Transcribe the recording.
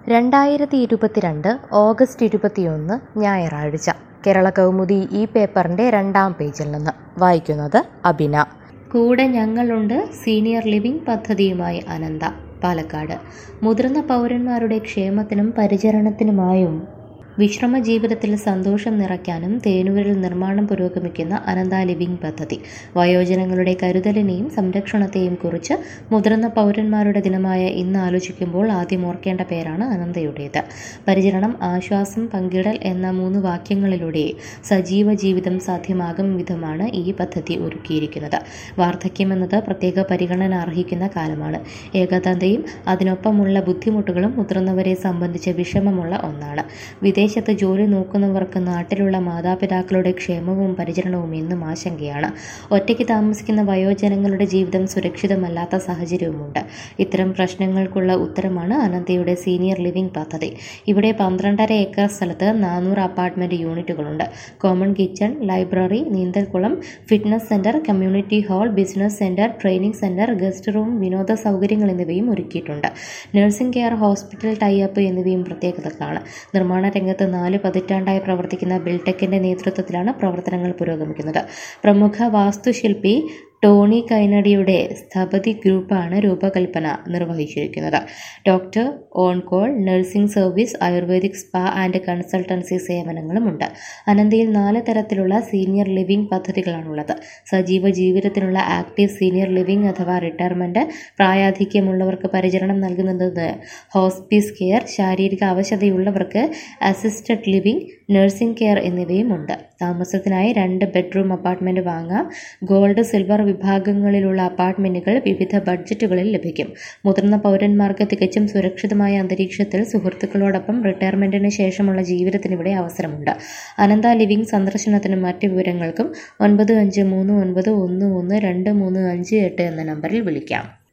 രണ്ടായിരത്തി ഇരുപത്തിരണ്ട് ഓഗസ്റ്റ് ഇരുപത്തിയൊന്ന് ഞായറാഴ്ച കേരള കൗമുദി ഈ പേപ്പറിൻ്റെ രണ്ടാം പേജിൽ നിന്ന് വായിക്കുന്നത് അബിന കൂടെ ഞങ്ങളുണ്ട് സീനിയർ ലിവിംഗ് പദ്ധതിയുമായി അനന്ത പാലക്കാട് മുതിർന്ന പൗരന്മാരുടെ ക്ഷേമത്തിനും പരിചരണത്തിനുമായും വിശ്രമ ജീവിതത്തിൽ സന്തോഷം നിറയ്ക്കാനും തേനൂരിൽ നിർമ്മാണം പുരോഗമിക്കുന്ന അനന്ത ലിവിംഗ് പദ്ധതി വയോജനങ്ങളുടെ കരുതലിനെയും സംരക്ഷണത്തെയും കുറിച്ച് മുതിർന്ന പൗരന്മാരുടെ ദിനമായ ഇന്ന് ആലോചിക്കുമ്പോൾ ആദ്യം ഓർക്കേണ്ട പേരാണ് അനന്തയുടേത് പരിചരണം ആശ്വാസം പങ്കിടൽ എന്ന മൂന്ന് വാക്യങ്ങളിലൂടെ സജീവ ജീവിതം സാധ്യമാകും വിധമാണ് ഈ പദ്ധതി ഒരുക്കിയിരിക്കുന്നത് വാർദ്ധക്യമെന്നത് പ്രത്യേക പരിഗണന അർഹിക്കുന്ന കാലമാണ് ഏകതയും അതിനൊപ്പമുള്ള ബുദ്ധിമുട്ടുകളും മുതിർന്നവരെ സംബന്ധിച്ച് വിഷമമുള്ള ഒന്നാണ് വിദേശത്ത് ജോലി നോക്കുന്നവർക്ക് നാട്ടിലുള്ള മാതാപിതാക്കളുടെ ക്ഷേമവും പരിചരണവും എന്നും ആശങ്കയാണ് ഒറ്റയ്ക്ക് താമസിക്കുന്ന വയോജനങ്ങളുടെ ജീവിതം സുരക്ഷിതമല്ലാത്ത സാഹചര്യവുമുണ്ട് ഇത്തരം പ്രശ്നങ്ങൾക്കുള്ള ഉത്തരമാണ് അനന്തയുടെ സീനിയർ ലിവിംഗ് പദ്ധതി ഇവിടെ പന്ത്രണ്ടര ഏക്കർ സ്ഥലത്ത് നാനൂറ് അപ്പാർട്ട്മെന്റ് യൂണിറ്റുകളുണ്ട് കോമൺ കിച്ചൺ ലൈബ്രറി നീന്തൽക്കുളം fitness centre community hall business centre training centre guest room വിനോദ സൗകര്യങ്ങൾ എന്നിവയും ഒരുക്കിയിട്ടുണ്ട് നഴ്സിംഗ് കെയർ ഹോസ്പിറ്റൽ ടൈഅപ്പ് എന്നിവയും പ്രത്യേകതകളാണ് നിർമ്മാണ രംഗത്ത് നാല് പതിറ്റാണ്ടായി പ്രവർത്തിക്കുന്ന ബിൽടെക്കിന്റെ നേതൃത്വത്തിലാണ് പ്രവർത്തനങ്ങൾ പുരോഗമിക്കുന്നത് പ്രമുഖ വാസ്തുശില്പി ടോണി കൈനഡിയുടെ സ്ഥപതി ഗ്രൂപ്പാണ് രൂപകൽപ്പന നിർവഹിച്ചിരിക്കുന്നത് doctor on call nursing service ayurvedic spa and consultancy സേവനങ്ങളുമുണ്ട് അനന്തയിൽ നാല് തരത്തിലുള്ള സീനിയർ ലിവിംഗ് പദ്ധതികളാണുള്ളത് സജീവ ജീവിതത്തിനുള്ള ആക്റ്റീവ് സീനിയർ ലിവിംഗ് അഥവാ റിട്ടയർമെന്റ് പ്രായാധിക്യമുള്ളവർക്ക് പരിചരണം നൽകുന്നത് ഹോസ്പീസ് കെയർ ശാരീരിക അവശതയുള്ളവർക്ക് അസിസ്റ്റഡ് ലിവിംഗ് നഴ്സിംഗ് കെയർ എന്നിവയും ഉണ്ട് താമസത്തിനായി രണ്ട് ബെഡ്റൂം അപ്പാർട്ട്മെന്റ് വാങ്ങാം ഗോൾഡ് സിൽവർ വിഭാഗങ്ങളിലുള്ള അപ്പാർട്ട്മെന്റുകൾ വിവിധ ബഡ്ജറ്റുകളിൽ ലഭിക്കും മുതിർന്ന പൗരന്മാർക്ക് തികച്ചും സുരക്ഷിതമായ അന്തരീക്ഷത്തിൽ സുഹൃത്തുക്കളോടൊപ്പം റിട്ടയർമെന്റിന് ശേഷമുള്ള ജീവിതത്തിന് ഇവിടെ അവസരമുണ്ട് അനന്ത ലിവിംഗ് സന്ദർശനത്തിനും മറ്റ് വിവരങ്ങൾക്കും ഒൻപത് അഞ്ച് മൂന്ന് ഒൻപത് ഒന്ന് ഒന്ന് രണ്ട് മൂന്ന് അഞ്ച് എട്ട് എന്ന നമ്പറിൽ വിളിക്കാം